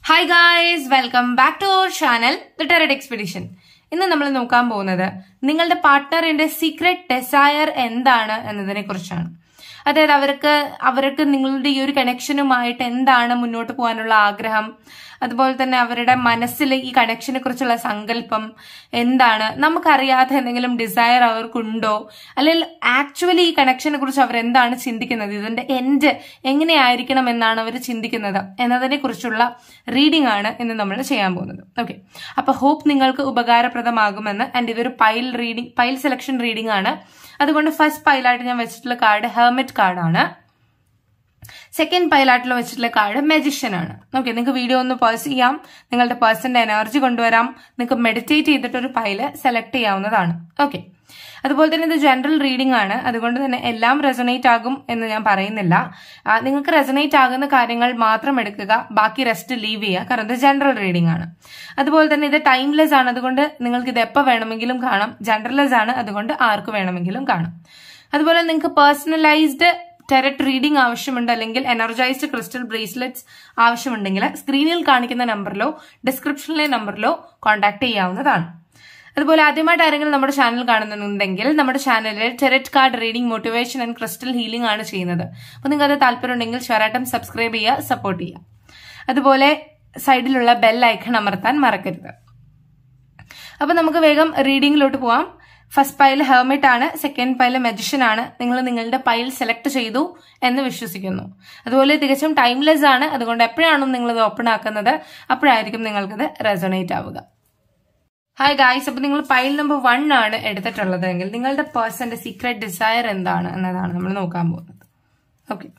Hi guys welcome back to our channel the tarot expedition ഇന്ന് നമ്മൾ നോക്കാൻ പോകുന്നത് നിങ്ങളുടെ പാർട്ട്ണറിന്റെ സീക്രട്ട് ഡെസയർ എന്താണ് എന്നതിനെ കുറിച്ചാണ് അതായത് അവർക്ക് അവർക്ക് നിങ്ങളുടെ ഈ ഒരു കണക്ഷനുമായിട്ട് എന്താണ് മുന്നോട്ട് പോകാനുള്ള ആഗ്രഹം അതുപോലെ തന്നെ അവരുടെ മനസ്സിൽ ഈ കണക്ഷനെ കുറിച്ചുള്ള സങ്കല്പം എന്താണ് നമുക്കറിയാത്ത എന്തെങ്കിലും ഡിസയർ അവർക്കുണ്ടോ അല്ലെങ്കിൽ ആക്ച്വലി ഈ കണക്ഷനെ കുറിച്ച് അവർ എന്താണ് ചിന്തിക്കുന്നത് ഇതിന്റെ എൻഡ് എങ്ങനെയായിരിക്കണം എന്നാണ് അവർ ചിന്തിക്കുന്നത് എന്നതിനെ കുറിച്ചുള്ള റീഡിംഗ് ആണ് ഇന്ന് നമ്മൾ ചെയ്യാൻ പോകുന്നത് ഓക്കെ അപ്പൊ ഹോപ്പ് നിങ്ങൾക്ക് ഉപകാരപ്രദമാകുമെന്ന് ആൻഡ് ഇതൊരു pile reading pile selection reading ആണ് അതുകൊണ്ട് ഫസ്റ്റ് പൈലായിട്ട് ഞാൻ വെച്ചിട്ടുള്ള കാർഡ് ഹെർമിറ്റ് കാർഡാണ് സെക്കൻഡ് പൈലാട്ടിൽ വെച്ചിട്ടുള്ള കാർഡ് മെജിഷ്യൻ ആണ് ഓക്കെ നിങ്ങൾക്ക് വീഡിയോ ഒന്ന് പേഴ്സ് ചെയ്യാം നിങ്ങളുടെ പേഴ്സന്റെ എനർജി കൊണ്ടുവരാം നിങ്ങൾക്ക് മെഡിറ്റേറ്റ് ചെയ്തിട്ട് ഒരു പൈല് സെലക്ട് ചെയ്യാവുന്നതാണ് ഓക്കെ അതുപോലെ തന്നെ ഇത് ജനറൽ റീഡിംഗ് ആണ് അതുകൊണ്ട് തന്നെ എല്ലാം റെസൊനേറ്റ് ആകും എന്ന് ഞാൻ പറയുന്നില്ല ആ, നിങ്ങൾക്ക് റെസൊനേറ്റ് ആകുന്ന കാര്യങ്ങൾ മാത്രം എടുക്കുക ബാക്കി റെസ്റ്റ് ലീവ് ചെയ്യുക കാരണം ഇത് ജനറൽ റീഡിംഗ് ആണ് അതുപോലെ തന്നെ ഇത് ടൈംലെസ് ആണ് അതുകൊണ്ട് നിങ്ങൾക്ക് ഇത് എപ്പോൾ വേണമെങ്കിലും കാണാം ജനറലൈസ് ആണ് അതുകൊണ്ട് ആർക്ക് വേണമെങ്കിലും കാണാം അതുപോലെ നിങ്ങൾക്ക് പേഴ്സണലൈസ്ഡ് ടെററ്റ് റീഡിംഗ് ആവശ്യമുണ്ട് അല്ലെങ്കിൽ എനർജൈസ്ഡ് ക്രിസ്റ്റൽ ബ്രേസ്ലെറ്റ്സ് ആവശ്യമുണ്ടെങ്കിൽ സ്ക്രീനിൽ കാണിക്കുന്ന നമ്പറിലോ ഡിസ്ക്രിപ്ഷനിലെ നമ്പറിലോ കോൺടാക്ട് ചെയ്യാവുന്നതാണ് അതുപോലെ ആദ്യമായിട്ട് ആരെങ്കിലും നമ്മുടെ ചാനൽ കാണുന്നുണ്ടെങ്കിൽ നമ്മുടെ ചാനലിൽ tarot card reading motivation and crystal healing ആണ് ചെയ്യുന്നത് അപ്പോൾ നിങ്ങൾക്ക് അത് താല്പര്യമുണ്ടെങ്കിൽ ഷെയറായിട്ടും സബ്സ്ക്രൈബ് ചെയ്യുക സപ്പോർട്ട് ചെയ്യുക അതുപോലെ സൈഡിലുള്ള ബെൽ ഐക്കൺ അമർത്താൻ മറക്കരുത് അപ്പൊ നമുക്ക് വേഗം റീഡിംഗിലോട്ട് പോവാം ഫസ്റ്റ് പൈൽ ഹെർമിറ്റ് ആണ് സെക്കൻഡ് പൈൽ മെജിഷ്യൻ ആണ് നിങ്ങൾ നിങ്ങളുടെ പൈൽ സെലക്ട് ചെയ്തു എന്ന് വിശ്വസിക്കുന്നു അതുപോലെ തികച്ചും ടൈംലെസ് ആണ് അതുകൊണ്ട് എപ്പോഴാണോ നിങ്ങൾ ഇത് ഓപ്പൺ ആക്കുന്നത് അപ്പോഴായിരിക്കും നിങ്ങൾക്കിത് റെസൊണേറ്റ് ആവുക ഹായ് ഗായ്സ് അപ്പൊ നിങ്ങൾ പൈൽ നമ്പർ വൺ ആണ് എടുത്തിട്ടുള്ളത് എങ്കിൽ നിങ്ങളുടെ പേഴ്സന്റെ സീക്രട്ട് ഡിസയർ എന്താണ് എന്നതാണ് നമ്മൾ നോക്കാൻ പോകുന്നത് okay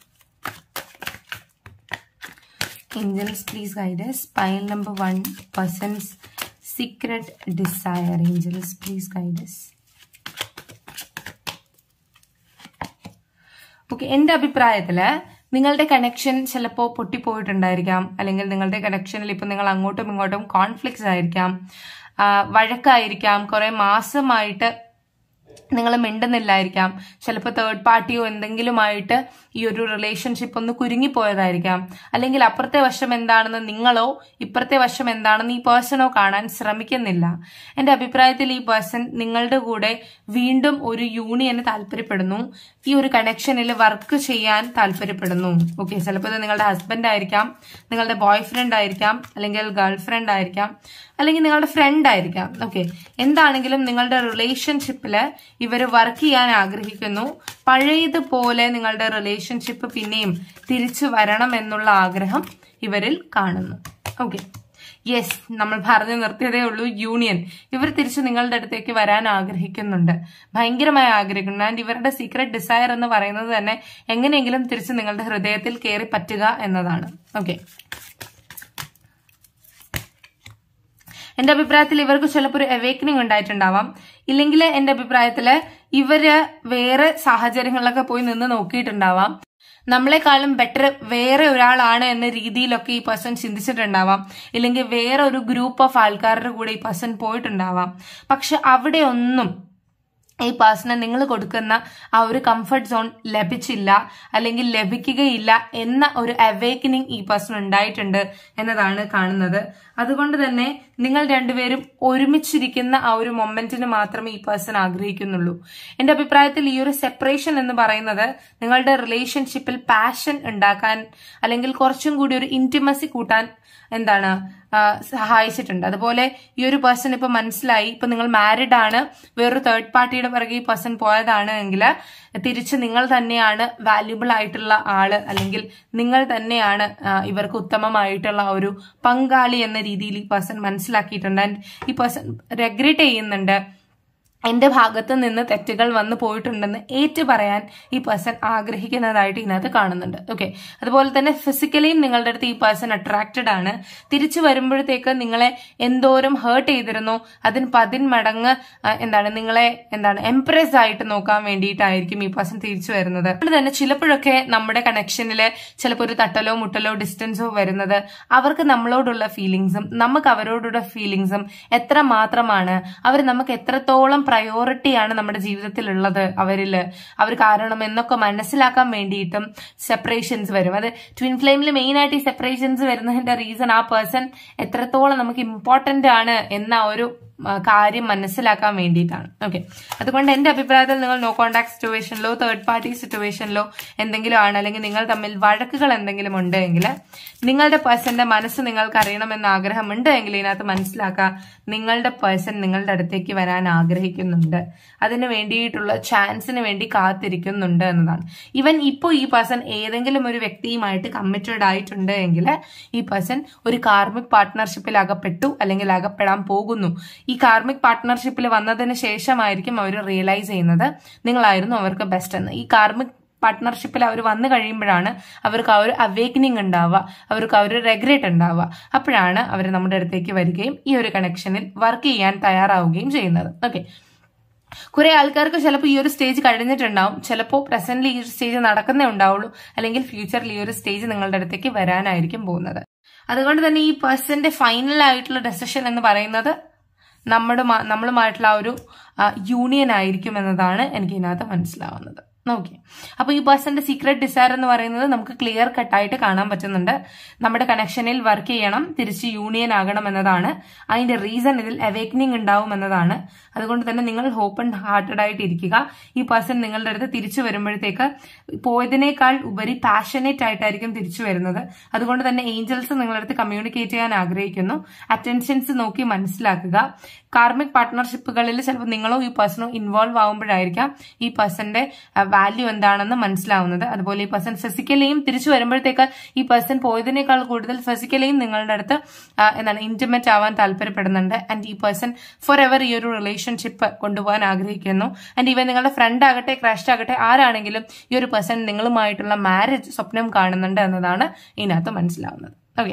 Angels, please guide us. Pile number one, person's secret desire. Angels, please guide us. Okay എന്റെ അഭിപ്രായത്തില് നിങ്ങളുടെ കണക്ഷൻ ചിലപ്പോൾ പൊട്ടിപ്പോയിട്ടുണ്ടായിരിക്കാം അല്ലെങ്കിൽ നിങ്ങളുടെ കണക്ഷനിൽ ഇപ്പൊ നിങ്ങൾ അങ്ങോട്ടും ഇങ്ങോട്ടും കോൺഫ്ലിക്ട്സ് ആയിരിക്കാം ആ, വഴക്കായിരിക്കാം കുറെ മാസമായിട്ട് നിങ്ങൾ മിണ്ടുന്നില്ലായിരിക്കാം ചിലപ്പോൾ തേർഡ് പാർട്ടിയോ എന്തെങ്കിലുമായിട്ട് ഈ ഒരു റിലേഷൻഷിപ്പ് ഒന്ന് കുരുങ്ങിപ്പോയതായിരിക്കാം അല്ലെങ്കിൽ അപ്പുറത്തെ വശം എന്താണെന്ന് നിങ്ങളോ ഇപ്പുറത്തെ വശം എന്താണെന്ന് ഈ പേഴ്സണോ കാണാൻ ശ്രമിക്കുന്നില്ല എന്റെ അഭിപ്രായത്തിൽ ഈ പേഴ്സൺ നിങ്ങളുടെ കൂടെ വീണ്ടും ഒരു യൂണിയന് താല്പര്യപ്പെടുന്നു ഈ ഒരു കണക്ഷനിൽ വർക്ക് ചെയ്യാൻ താല്പര്യപ്പെടുന്നു ഓക്കെ ചിലപ്പോൾ ഇത് നിങ്ങളുടെ ഹസ്ബൻഡ് ആയിരിക്കാം നിങ്ങളുടെ ബോയ് ഫ്രണ്ട് ആയിരിക്കാം അല്ലെങ്കിൽ ഗേൾ ഫ്രണ്ട് ആയിരിക്കാം അല്ലെങ്കിൽ നിങ്ങളുടെ ഫ്രണ്ട് ആയിരിക്കാം ഓക്കെ എന്താണെങ്കിലും നിങ്ങളുടെ റിലേഷൻഷിപ്പിൽ ഇവർ വർക്ക് ചെയ്യാൻ ആഗ്രഹിക്കുന്നു പഴയതുപോലെ നിങ്ങളുടെ റിലേഷൻഷിപ്പ് പിന്നെയും തിരിച്ചു വരണം എന്നുള്ള ആഗ്രഹം ഇവരിൽ കാണുന്നു ഓക്കെ യെസ് നമ്മൾ പറഞ്ഞു നിർത്തിയതേ ഉള്ളൂ യൂണിയൻ ഇവർ തിരിച്ച് നിങ്ങളുടെ അടുത്തേക്ക് വരാൻ ആഗ്രഹിക്കുന്നുണ്ട് ഭയങ്കരമായി ആഗ്രഹിക്കുന്നു ആൻഡ് ഇവരുടെ സീക്രട്ട് ഡിസയർ എന്ന് പറയുന്നത് തന്നെ എങ്ങനെയെങ്കിലും തിരിച്ച് നിങ്ങളുടെ ഹൃദയത്തിൽ കയറി പറ്റുക എന്നതാണ് ഓക്കെ എന്റെ അഭിപ്രായത്തിൽ ഇവർക്ക് ചിലപ്പോൾ ഒരു അവേക്കനിങ് ഉണ്ടായിട്ടുണ്ടാവാം ഇല്ലെങ്കിൽ എന്റെ അഭിപ്രായത്തില് ഇവര് വേറെ സാഹചര്യങ്ങളിലൊക്കെ പോയി നിന്ന് നോക്കിയിട്ടുണ്ടാവാം നമ്മളെക്കാളും ബെറ്റർ വേറെ ഒരാളാണ് എന്ന രീതിയിലൊക്കെ ഈ പേഴ്സൺ ചിന്തിച്ചിട്ടുണ്ടാവാം ഇല്ലെങ്കിൽ വേറെ ഒരു ഗ്രൂപ്പ് ഓഫ് ആൾക്കാരുടെ കൂടെ ഈ പേഴ്സൺ പോയിട്ടുണ്ടാവാം പക്ഷെ അവിടെ ഒന്നും ഈ പേഴ്സണ് നിങ്ങൾ കൊടുക്കുന്ന ആ ഒരു കംഫർട്ട് സോൺ ലഭിച്ചില്ല അല്ലെങ്കിൽ ലഭിക്കുകയില്ല എന്ന ഒരു അവേക്കനിങ് ഈ പേഴ്സൺ ഉണ്ടായിട്ടുണ്ട് എന്നതാണ് കാണുന്നത് അതുകൊണ്ട് തന്നെ നിങ്ങൾ രണ്ടുപേരും ഒരുമിച്ചിരിക്കുന്ന ആ ഒരു മൊമെന്റിന് മാത്രമേ ഈ പേഴ്സൺ ആഗ്രഹിക്കുന്നുള്ളൂ എന്റെ അഭിപ്രായത്തിൽ ഈ ഒരു സെപ്പറേഷൻ എന്ന് പറയുന്നത് നിങ്ങളുടെ റിലേഷൻഷിപ്പിൽ പാഷൻ ഉണ്ടാക്കാൻ അല്ലെങ്കിൽ കുറച്ചും കൂടി ഒരു ഇന്റിമസി കൂട്ടാൻ എന്താണ് ആ, സഹായിച്ചിട്ടുണ്ട് അതുപോലെ ഈ ഒരു പേഴ്സൺ ഇപ്പൊ മനസ്സിലായി ഇപ്പൊ നിങ്ങൾ മാരിഡ് ആണ് വേറൊരു തേർഡ് പാർട്ടിയുടെ പിറകെ ഈ പേഴ്സൺ പോയതാണ് എങ്കിൽ തിരിച്ച് നിങ്ങൾ തന്നെയാണ് വാല്യുബിൾ ആയിട്ടുള്ള ആള് അല്ലെങ്കിൽ നിങ്ങൾ തന്നെയാണ് ആ, ഇവർക്ക് ഉത്തമമായിട്ടുള്ള ആ ഒരു പങ്കാളി എന്ന രീതിയിൽ ഈ പേഴ്സൺ മനസ്സിലാക്കിയിട്ടുണ്ട് ആൻഡ് ഈ പേഴ്സൺ റെഗ്രറ്റ് ചെയ്യുന്നുണ്ട് എന്റെ ഭാഗത്ത് നിന്ന് തെറ്റുകൾ വന്നു പോയിട്ടുണ്ടെന്ന് ഏറ്റു പറയാൻ ഈ പേഴ്സൺ ആഗ്രഹിക്കുന്നതായിട്ട് ഇതിനകത്ത് കാണുന്നുണ്ട് ഓക്കെ അതുപോലെ തന്നെ ഫിസിക്കലിയും നിങ്ങളുടെ അടുത്ത് ഈ പേഴ്സൺ അട്രാക്റ്റഡ് ആണ് തിരിച്ചു വരുമ്പോഴത്തേക്ക് നിങ്ങളെ എന്തോരം ഹേർട്ട് ചെയ്തിരുന്നു അതിന് പതിൻ മടങ്ങ് ആ, എന്താണ് നിങ്ങളെ എന്താണ് എംപ്രസ് ആയിട്ട് നോക്കാൻ വേണ്ടിയിട്ടായിരിക്കും ഈ പേഴ്സൺ തിരിച്ചു വരുന്നത് അതുകൊണ്ട് തന്നെ ചിലപ്പോഴൊക്കെ നമ്മുടെ കണക്ഷനിൽ ചിലപ്പോൾ ഒരു തട്ടലോ മുട്ടലോ ഡിസ്റ്റൻസോ വരുന്നത് അവർക്ക് നമ്മളോടുള്ള ഫീലിങ്സും നമുക്ക് അവരോടുള്ള ഫീലിങ്സും എത്ര മാത്രമാണ് അവർ നമുക്ക് എത്രത്തോളം പ്രയോറിറ്റിയാണ് നമ്മുടെ ജീവിതത്തിൽ ഉള്ളത് അവരില് അവർ കാരണം എന്നൊക്കെ മനസ്സിലാക്കാൻ വേണ്ടിയിട്ടും സെപ്പറേഷൻസ് വരും അത് ട്വിൻ ഫ്ലെയിമിൽ മെയിൻ ആയിട്ട് ഈ സെപ്പറേഷൻസ് വരുന്നതിന്റെ റീസൺ ആ പേഴ്സൺ എത്രത്തോളം നമുക്ക് ഇമ്പോർട്ടന്റ് ആണ് എന്ന ഒരു ആ, കാര്യം മനസ്സിലാക്കാൻ വേണ്ടിയിട്ടാണ് ഓക്കെ അതുകൊണ്ട് എന്റെ അഭിപ്രായത്തിൽ നിങ്ങൾ നോ കോണ്ടാക്ട് സിറ്റുവേഷനിലോ തേർഡ് പാർട്ടി സിറ്റുവേഷനിലോ എന്തെങ്കിലും ആണ് അല്ലെങ്കിൽ നിങ്ങൾ തമ്മിൽ വഴക്കുകൾ എന്തെങ്കിലും ഉണ്ട് എങ്കിൽ നിങ്ങളുടെ പേഴ്സന്റെ മനസ്സ് നിങ്ങൾക്ക് അറിയണമെന്ന് ആഗ്രഹമുണ്ട് എങ്കിൽ ഇതിനകത്ത് മനസ്സിലാക്കുക നിങ്ങളുടെ പേഴ്സൺ നിങ്ങളുടെ അടുത്തേക്ക് വരാൻ ആഗ്രഹിക്കുന്നുണ്ട് അതിന് വേണ്ടിയിട്ടുള്ള ചാൻസിന് വേണ്ടി കാത്തിരിക്കുന്നുണ്ട് എന്നതാണ് ഇവൻ ഇപ്പോൾ ഈ പേഴ്സൺ ഏതെങ്കിലും ഒരു വ്യക്തിയുമായിട്ട് കമ്മിറ്റഡ് ആയിട്ടുണ്ട് എങ്കിൽ ഈ പേഴ്സൺ ഒരു കാർമിക് പാർട്ട്ണർഷിപ്പിൽ അകപ്പെട്ടു അല്ലെങ്കിൽ അകപ്പെടാൻ പോകുന്നു ഈ കാർമിക് പാർട്ട്ണർഷിപ്പിൽ വന്നതിന് ശേഷമായിരിക്കും അവർ റിയലൈസ് ചെയ്യുന്നത് നിങ്ങളായിരുന്നു അവർക്ക് ബെസ്റ്റ് എന്ന് ഈ കാർമിക് പാർട്ട്ണർഷിപ്പിൽ അവർ വന്നു കഴിയുമ്പോഴാണ് അവർക്ക് ആ ഒരു അവേക്കനിങ് ഉണ്ടാവുക അവർക്ക് ആ ഒരു റെഗ്രറ്റ് ഉണ്ടാവുക അപ്പോഴാണ് അവർ നമ്മുടെ അടുത്തേക്ക് വരികയും ഈ ഒരു കണക്ഷനിൽ വർക്ക് ചെയ്യാൻ തയ്യാറാവുകയും ചെയ്യുന്നത് ഓക്കെ കുറെ ആൾക്കാർക്ക് ചിലപ്പോൾ ഈ ഒരു സ്റ്റേജ് കഴിഞ്ഞിട്ടുണ്ടാവും ചിലപ്പോൾ പ്രസന്റിൽ ഈ ഒരു സ്റ്റേജ് നടക്കുന്നേ ഉണ്ടാവുള്ളൂ അല്ലെങ്കിൽ ഫ്യൂച്ചറിൽ ഈ ഒരു സ്റ്റേജ് നിങ്ങളുടെ അടുത്തേക്ക് വരാനായിരിക്കും പോകുന്നത് അതുകൊണ്ട് തന്നെ ഈ പേഴ്സന്റെ ഫൈനൽ ആയിട്ടുള്ള ഡെസിഷൻ എന്ന് പറയുന്നത് നമ്മുടെ മ- നമ്മളുമായിട്ടുള്ള ആ ഒരു യൂണിയൻ ആയിരിക്കും എന്നതാണ് എനിക്ക് ഇതിനകത്ത് മനസ്സിലാവുന്നത് ഓക്കെ അപ്പൊ ഈ പേഴ്സന്റെ സീക്രട്ട് ഡിസയർ എന്ന് പറയുന്നത് നമുക്ക് ക്ലിയർ കട്ടായിട്ട് കാണാൻ പറ്റുന്നുണ്ട് നമ്മുടെ കണക്ഷനിൽ വർക്ക് ചെയ്യണം തിരിച്ച് യൂണിയൻ ആകണം എന്നതാണ് അതിന്റെ റീസൺ ഇതിൽ അവേക്കനിങ് ഉണ്ടാവും എന്നതാണ് അതുകൊണ്ട് തന്നെ നിങ്ങൾ ഓപ്പൺ ഹാർട്ടഡ് ആയിട്ട് ഇരിക്കുക ഈ പേഴ്സൺ നിങ്ങളുടെ അടുത്ത് തിരിച്ചു വരുമ്പോഴത്തേക്ക് പോയതിനേക്കാൾ ഉപരി പാഷനേറ്റ് ആയിട്ടായിരിക്കും തിരിച്ചു വരുന്നത് അതുകൊണ്ട് തന്നെ ഏഞ്ചൽസ് നിങ്ങളുടെ അടുത്ത് കമ്മ്യൂണിക്കേറ്റ് ചെയ്യാൻ ആഗ്രഹിക്കുന്നു അറ്റൻഷൻസ് നോക്കി മനസ്സിലാക്കുക കാർമിക് പാർട്ട്ണർഷിപ്പുകളിൽ ചിലപ്പോൾ നിങ്ങളോ ഈ പേഴ്സണോ ഇൻവോൾവ് ആവുമ്പോഴായിരിക്കാം ഈ പേഴ്സന്റെ വാല്യൂ എന്താണെന്ന് മനസ്സിലാവുന്നത് അതുപോലെ ഈ പേഴ്സൺ ഫിസിക്കലിയും തിരിച്ചു വരുമ്പോഴത്തേക്ക് ഈ പേഴ്സൺ പോയതിനേക്കാൾ കൂടുതൽ ഫിസിക്കലിയും നിങ്ങളുടെ അടുത്ത് ആ, എന്താണ് ഇന്റിമേറ്റ് ആവാൻ താല്പര്യപ്പെടുന്നുണ്ട് ആൻഡ് ഈ പേഴ്സൺ ഫോർ എവർ ഈ ഒരു റിലേഷൻഷിപ്പ് കൊണ്ടുപോകാൻ ആഗ്രഹിക്കുന്നു ആൻഡ് ഇവൻ നിങ്ങളുടെ ഫ്രണ്ട് ആകട്ടെ ക്രഷ് ആകട്ടെ ആരാണെങ്കിലും ഈ ഒരു പേഴ്സൺ നിങ്ങളുമായിട്ടുള്ള മാരേജ് സ്വപ്നം കാണുന്നുണ്ട് എന്നതാണ് ഇതിനകത്ത് മനസ്സിലാവുന്നത് ഓക്കെ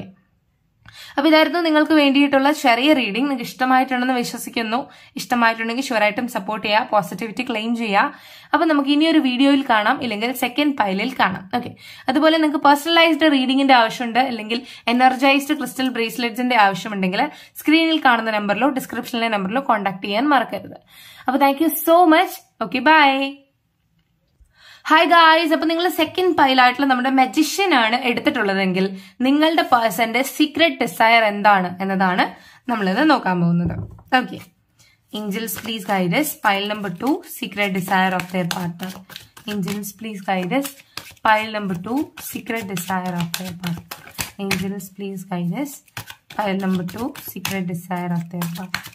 അപ്പൊ ഇതായിരുന്നു നിങ്ങൾക്ക് വേണ്ടിയിട്ടുള്ള ചെറിയ റീഡിംഗ് നിങ്ങൾക്ക് ഇഷ്ടമായിട്ടുണ്ടെന്ന് വിശ്വസിക്കുന്നു ഇഷ്ടമായിട്ടുണ്ടെങ്കിൽ ഷുവറായിട്ടും സപ്പോർട്ട് ചെയ്യുക പോസിറ്റിവിറ്റി ക്ലെയിം ചെയ്യുക അപ്പൊ നമുക്ക് ഇനി ഒരു വീഡിയോയിൽ കാണാം ഇല്ലെങ്കിൽ സെക്കൻഡ് പൈലിൽ കാണാം ഓക്കെ അതുപോലെ നിങ്ങൾക്ക് പേഴ്സണലൈസ്ഡ് റീഡിംഗിന്റെ ആവശ്യമുണ്ട് അല്ലെങ്കിൽ എനർജൈസ്ഡ് ക്രിസ്റ്റൽ ബ്രേസ്ലെറ്റ്സിന്റെ ആവശ്യമുണ്ടെങ്കിൽ സ്ക്രീനിൽ കാണുന്ന നമ്പറിലോ ഡിസ്ക്രിപ്ഷനിലെ നമ്പറിലോ കോൺടാക്ട് ചെയ്യാൻ മറക്കരുത് അപ്പൊ thank you so much okay bye hi guys അപ്പൊ നിങ്ങൾ സെക്കൻഡ് പൈലായിട്ടുള്ള നമ്മുടെ മജിഷ്യൻ ആണ് എടുത്തിട്ടുള്ളതെങ്കിൽ നിങ്ങളുടെ പേഴ്സന്റെ സീക്രട്ട് ഡിസയർ എന്താണ് എന്നതാണ് നമ്മളിത് നോക്കാൻ പോകുന്നത് okay angels please guide us pile number two secret desire of their partner angels please guide us pile number two secret desire of their partner angels please guide us pile number two secret desire of their partner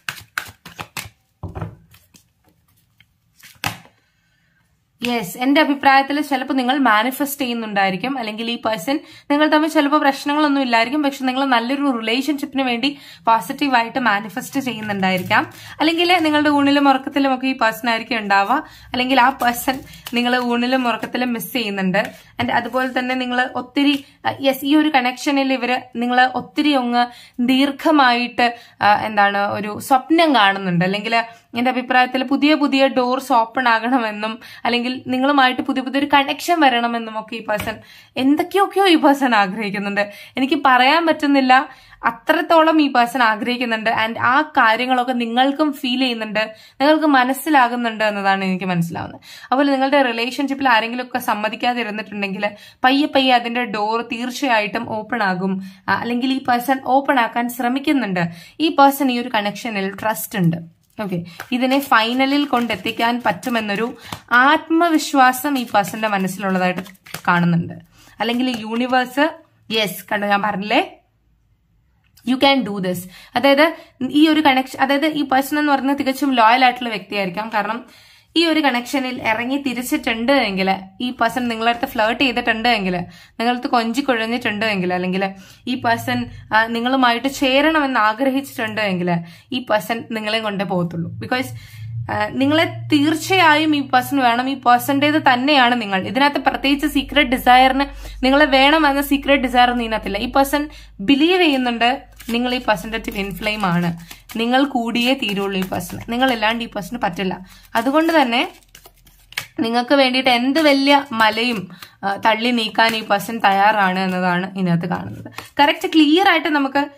yes എന്റെ അഭിപ്രായത്തിൽ ചിലപ്പോൾ നിങ്ങൾ manifest ചെയ്യുന്നുണ്ടായിരിക്കും അല്ലെങ്കിൽ ഈ person നിങ്ങൾ തമ്മിൽ ചിലപ്പോൾ പ്രശ്നങ്ങളൊന്നും ഇല്ലായിരിക്കും പക്ഷെ നിങ്ങൾ നല്ലൊരു റിലേഷൻഷിപ്പിന് വേണ്ടി പോസിറ്റീവായിട്ട് മാനിഫെസ്റ്റ് ചെയ്യുന്നുണ്ടായിരിക്കാം അല്ലെങ്കിൽ നിങ്ങളുടെ ഊണിലും ഉറക്കത്തിലും ഒക്കെ ഈ പേഴ്സൺ ആയിരിക്കും ഉണ്ടാവുക അല്ലെങ്കിൽ ആ പേഴ്സൺ നിങ്ങൾ ഊണിലും ഉറക്കത്തിലും മിസ് ചെയ്യുന്നുണ്ട് ആൻഡ് അതുപോലെ തന്നെ നിങ്ങൾ ഒത്തിരി യെസ് ഈ ഒരു കണക്ഷനിൽ ഇവര് നിങ്ങൾ ഒത്തിരി ഒന്ന് ദീർഘമായിട്ട് ആ, എന്താണ് ഒരു സ്വപ്നം കാണുന്നുണ്ട് അല്ലെങ്കിൽ എന്റെ അഭിപ്രായത്തിൽ പുതിയ പുതിയ ഡോർസ് ഓപ്പൺ ആകണമെന്നും അല്ലെങ്കിൽ നിങ്ങളുമായിട്ട് പുതിയ പുതിയൊരു കണക്ഷൻ വരണമെന്നും ഒക്കെ ഈ പേഴ്സൺ എന്തൊക്കെയൊക്കെയോ ഈ പേഴ്സൺ ആഗ്രഹിക്കുന്നുണ്ട് എനിക്ക് പറയാൻ പറ്റുന്നില്ല അത്രത്തോളം ഈ പേഴ്സൺ ആഗ്രഹിക്കുന്നുണ്ട് ആൻഡ് ആ കാര്യങ്ങളൊക്കെ നിങ്ങൾക്കും ഫീൽ ചെയ്യുന്നുണ്ട് നിങ്ങൾക്ക് മനസ്സിലാകുന്നുണ്ട് എന്നതാണ് എനിക്ക് മനസ്സിലാവുന്നത് അതുപോലെ നിങ്ങളുടെ റിലേഷൻഷിപ്പിൽ ആരെങ്കിലും ഒക്കെ സമ്മതിക്കാതിരുന്നിട്ടുണ്ടെങ്കിൽ പയ്യെ പയ്യെ അതിന്റെ ഡോർ തീർച്ചയായിട്ടും ഓപ്പൺ ആകും ആ, അല്ലെങ്കിൽ ഈ പേഴ്സൺ ഓപ്പൺ ആക്കാൻ ശ്രമിക്കുന്നുണ്ട് ഈ പേഴ്സൺ ഈ ഒരു കണക്ഷനിൽ ട്രസ്റ്റ് ഉണ്ട് ഓക്കെ ഇതിനെ ഫൈനലിൽ കൊണ്ടെത്തിക്കാൻ പറ്റുമെന്നൊരു ആത്മവിശ്വാസം ഈ പേഴ്സന്റെ മനസ്സിലുള്ളതായിട്ട് കാണുന്നുണ്ട് അല്ലെങ്കിൽ യൂണിവേഴ്സ് യെസ് കണ്ടു ഞാൻ പറഞ്ഞില്ലേ യു ക്യാൻ ഡു ദിസ് അതായത് ഈ ഒരു കണക്ഷൻ അതായത് ഈ പേഴ്സൺ എന്ന് പറയുന്നത് തികച്ചും ലോയൽ ആയിട്ടുള്ള വ്യക്തിയായിരിക്കാം കാരണം ഈ ഒരു കണക്ഷനിൽ ഇറങ്ങി തിരിച്ചിട്ടുണ്ട് എങ്കിൽ ഈ പേഴ്സൺ നിങ്ങളടുത്ത് ഫ്ലേർട്ട് ചെയ്തിട്ടുണ്ട് എങ്കിൽ നിങ്ങളടുത്ത് കൊഞ്ചി കുഴഞ്ഞിട്ടുണ്ട് എങ്കിൽ അല്ലെങ്കിൽ ഈ പേഴ്സൺ നിങ്ങളുമായിട്ട് ചേരണമെന്ന് ആഗ്രഹിച്ചിട്ടുണ്ട് എങ്കിൽ ഈ പേഴ്സൺ നിങ്ങളെ കൊണ്ടേ പോകത്തുള്ളൂ ബിക്കോസ് നിങ്ങളെ തീർച്ചയായും ഈ പേഴ്സൺ വേണം ഈ പേഴ്സന്റേത് തന്നെയാണ് നിങ്ങൾ ഇതിനകത്ത് പ്രത്യേകിച്ച് സീക്രട്ട് ഡിസയറിന് നിങ്ങളെ വേണം എന്ന സീക്രട്ട് ഡിസയർ ഒന്നും ഇതിനകത്തില്ല ഈ പേഴ്സൺ ബിലീവ് ചെയ്യുന്നുണ്ട് നിങ്ങൾ ഈ പേഴ്സന്റെ ട്വിൻ ഫ്ലെയിം ആണ് നിങ്ങൾ കൂടിയേ തീരുള്ളൂ ഈ പേഴ്സൺ നിങ്ങൾ ഇല്ലാണ്ട് ഈ പേഴ്സണ് പറ്റില്ല അതുകൊണ്ട് തന്നെ നിങ്ങൾക്ക് വേണ്ടിയിട്ട് എന്ത് വലിയ മലയും ആ, തള്ളി നീക്കാൻ ഈ പേഴ്സൺ തയ്യാറാണ് എന്നതാണ് ഇതിനകത്ത് കാണുന്നത് കറക്റ്റ് ക്ലിയർ ആയിട്ട് നമുക്ക്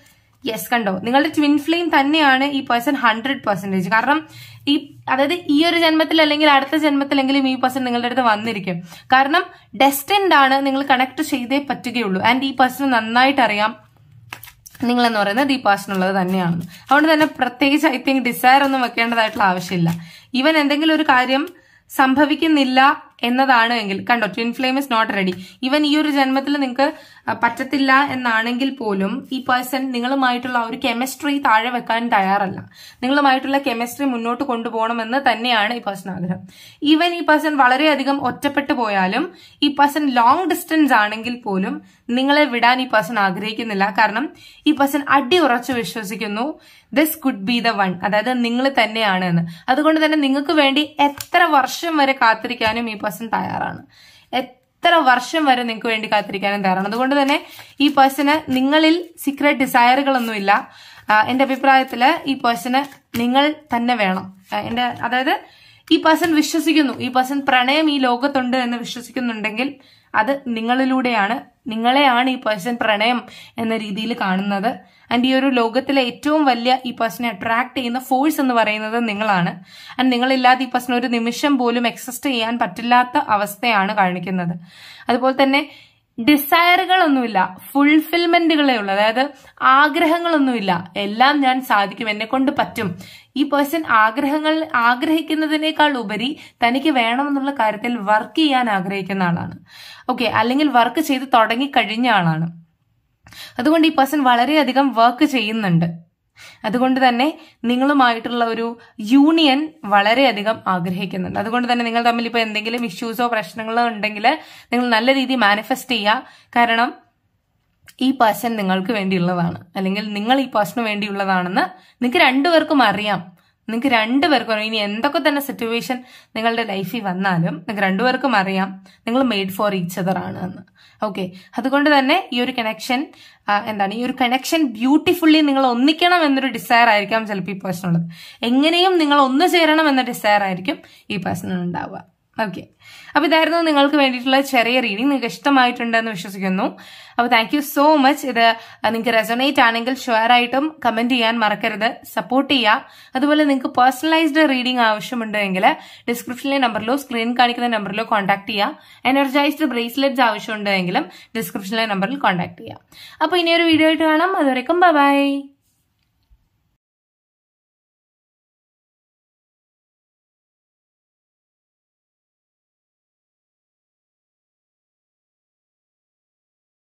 യെസ് കണ്ടോ നിങ്ങളുടെ ട്വിൻ ഫ്ലെയിം തന്നെയാണ് ഈ പേഴ്സൺ ഹൺഡ്രഡ് പെർസെന്റേജ് കാരണം ഈ അതായത് ഈ ഒരു ജന്മത്തിൽ അല്ലെങ്കിൽ അടുത്ത ജന്മത്തിലെങ്കിലും ഈ പേഴ്സൺ നിങ്ങളുടെ അടുത്ത് വന്നിരിക്കും കാരണം ഡെസ്റ്റിൻഡ് ആണ് നിങ്ങൾ കണക്ട് ചെയ്തേ പറ്റുകയുള്ളൂ ആൻഡ് ഈ പേഴ്സൺ നന്നായിട്ട് അറിയാം നിങ്ങൾ എന്ന് പറയുന്നത് ഈ പേഴ്സൺ ഉള്ളത് തന്നെയാണ് അതുകൊണ്ട് തന്നെ പ്രത്യേകിച്ച് ഐ തിങ്ക് ഡിസയർ ഒന്നും വെക്കേണ്ടതായിട്ടുള്ള ആവശ്യമില്ല ഈവൻ എന്തെങ്കിലും ഒരു കാര്യം സംഭവിക്കുന്നില്ല എന്നതാണ് എങ്കിൽ കണ്ടോ twin flame is not ready even ഈ ഒരു ജന്മത്തിൽ നിങ്ങൾക്ക് പറ്റത്തില്ല എന്നാണെങ്കിൽ പോലും ഈ പേഴ്സൺ നിങ്ങളുമായിട്ടുള്ള ആ ഒരു കെമിസ്ട്രി താഴെ വെക്കാൻ തയ്യാറല്ല നിങ്ങളുമായിട്ടുള്ള കെമിസ്ട്രി മുന്നോട്ട് കൊണ്ടുപോകണമെന്ന് തന്നെയാണ് ഈ പേഴ്സൺ ആഗ്രഹം ഈവൻ ഈ പേഴ്സൺ വളരെയധികം ഒറ്റപ്പെട്ടു പോയാലും ഈ പേഴ്സൺ ലോങ് ഡിസ്റ്റൻസ് ആണെങ്കിൽ പോലും നിങ്ങളെ വിടാൻ ഈ പേഴ്സൺ ആഗ്രഹിക്കുന്നില്ല കാരണം ഈ പേഴ്സൺ അടി ഉറച്ചു വിശ്വസിക്കുന്നു this could be the one അതായത് നിങ്ങൾ തന്നെയാണ് എന്ന് അതുകൊണ്ട് തന്നെ നിങ്ങൾക്ക് വേണ്ടി എത്ര വർഷം വരെ കാത്തിരിക്കാനും ഈ പേഴ്സൺ തയ്യാറാണ് എത്ര വർഷം വരെ നിങ്ങൾക്ക് വേണ്ടി കാത്തിരിക്കാനും തയ്യാറാണ് അതുകൊണ്ട് തന്നെ ഈ പേഴ്സണ് നിങ്ങളിൽ സീക്രട്ട് ഡിസയറുകളൊന്നുമില്ല എന്റെ അഭിപ്രായത്തില് ഈ പേഴ്സണ് നിങ്ങൾ തന്നെ വേണം ആ, എന്റെ അതായത് ഈ പേഴ്സൺ വിശ്വസിക്കുന്നു ഈ പേഴ്സൺ പ്രണയം ഈ ലോകത്തുണ്ട് എന്ന് വിശ്വസിക്കുന്നുണ്ടെങ്കിൽ അത് നിങ്ങളിലൂടെയാണ് നിങ്ങളെയാണ് ഈ പേഴ്സൺ പ്രണയം എന്ന രീതിയിൽ കാണുന്നത് ആൻഡ് ഈ ഒരു ലോകത്തിലെ ഏറ്റവും വലിയ ഈ പേഴ്സണെ അട്രാക്ട് ചെയ്യുന്ന ഫോഴ്സ് എന്ന് പറയുന്നത് നിങ്ങളാണ് ആൻഡ് നിങ്ങളില്ലാതെ ഈ പേഴ്സൺ ഒരു നിമിഷം പോലും എക്സിസ്റ്റ് ചെയ്യാൻ പറ്റില്ലാത്ത അവസ്ഥയാണ് കാണിക്കുന്നത് അതുപോലെ തന്നെ ഡിസയറുകളൊന്നുമില്ല ഫുൾഫിൽമെന്റുകളേ ഉള്ളൂ അതായത് ആഗ്രഹങ്ങളൊന്നുമില്ല എല്ലാം ഞാൻ സാധിക്കും എന്നെ കൊണ്ട് പറ്റും ഈ പേഴ്സൺ ആഗ്രഹങ്ങൾ ആഗ്രഹിക്കുന്നതിനേക്കാൾ ഉപരി തനിക്ക് വേണമെന്നുള്ള കാര്യത്തിൽ വർക്ക് ചെയ്യാൻ ആഗ്രഹിക്കുന്ന ആളാണ് ഓക്കെ അല്ലെങ്കിൽ വർക്ക് ചെയ്ത് തുടങ്ങി കഴിഞ്ഞ ആളാണ് അതുകൊണ്ട് ഈ പേഴ്സൺ വളരെയധികം വർക്ക് ചെയ്യുന്നുണ്ട് അതുകൊണ്ട് തന്നെ നിങ്ങളുമായിട്ടുള്ള ഒരു യൂണിയൻ വളരെയധികം ആഗ്രഹിക്കുന്നുണ്ട് അതുകൊണ്ട് തന്നെ നിങ്ങൾ തമ്മിൽ ഇപ്പോൾ എന്തെങ്കിലും ഇഷ്യൂസോ പ്രശ്നങ്ങളോ ഉണ്ടെങ്കിൽ നിങ്ങൾ നല്ല രീതിയിൽ മാനിഫെസ്റ്റ് ചെയ്യുക കാരണം ഈ പേഴ്സൺ നിങ്ങൾക്ക് വേണ്ടിയുള്ളതാണ് അല്ലെങ്കിൽ നിങ്ങൾ ഈ പേഴ്സണ് വേണ്ടിയുള്ളതാണെന്ന് നിങ്ങൾക്ക് രണ്ടുപേർക്കും അറിയാം നിങ്ങൾക്ക് രണ്ടുപേർക്കും അറിയാം ഇനി എന്തൊക്കെ തന്നെ സിറ്റുവേഷൻ നിങ്ങളുടെ ലൈഫിൽ വന്നാലും നിങ്ങൾക്ക് രണ്ടുപേർക്കും അറിയാം നിങ്ങൾ മെയ്ഡ് ഫോർ ഈച്ച് അതർ ആണ് എന്ന് ഓക്കെ അതുകൊണ്ട് തന്നെ ഈ ഒരു കണക്ഷൻ എന്താണ് ഈ ഒരു കണക്ഷൻ ബ്യൂട്ടിഫുള്ളി നിങ്ങൾ ഒന്നിക്കണം എന്നൊരു ഡിസയർ ആയിരിക്കാം ചിലപ്പോൾ ഈ പേഴ്സൺ ഉള്ളത് എങ്ങനെയും നിങ്ങൾ ഒന്ന് ചേരണം എന്ന ഡിസയർ ആയിരിക്കും ഈ പേഴ്സണിന് ഉണ്ടാവുക ഓക്കെ അപ്പൊ ഇതായിരുന്നു നിങ്ങൾക്ക് വേണ്ടിയിട്ടുള്ള ചെറിയ റീഡിംഗ് നിങ്ങൾക്ക് ഇഷ്ടമായിട്ടുണ്ടെന്ന് വിശ്വസിക്കുന്നു അപ്പൊ താങ്ക് യു സോ മച്ച് ഇത് നിങ്ങൾക്ക് റെസൊണേറ്റ് ആണെങ്കിൽ ഷുവർ ആയിട്ടും കമന്റ് ചെയ്യാൻ മറക്കരുത് സപ്പോർട്ട് ചെയ്യുക അതുപോലെ നിങ്ങൾക്ക് പേഴ്സണലൈസ്ഡ് റീഡിംഗ് ആവശ്യമുണ്ടെങ്കിൽ ഡിസ്ക്രിപ്ഷനിലെ നമ്പറിലോ സ്ക്രീൻ കാണിക്കുന്ന നമ്പറിലോ കോൺടാക്ട് ചെയ്യുക എനർജൈസ്ഡ് ബ്രേസ്ലെറ്റ്സ് ആവശ്യമുണ്ടെങ്കിലും ഡിസ്ക്രിപ്ഷനിലെ നമ്പറിൽ കോൺടാക്ട് ചെയ്യുക അപ്പോൾ ഇനിയൊരു വീഡിയോ ആയിട്ട് കാണാം അതുവരെക്കും ബൈ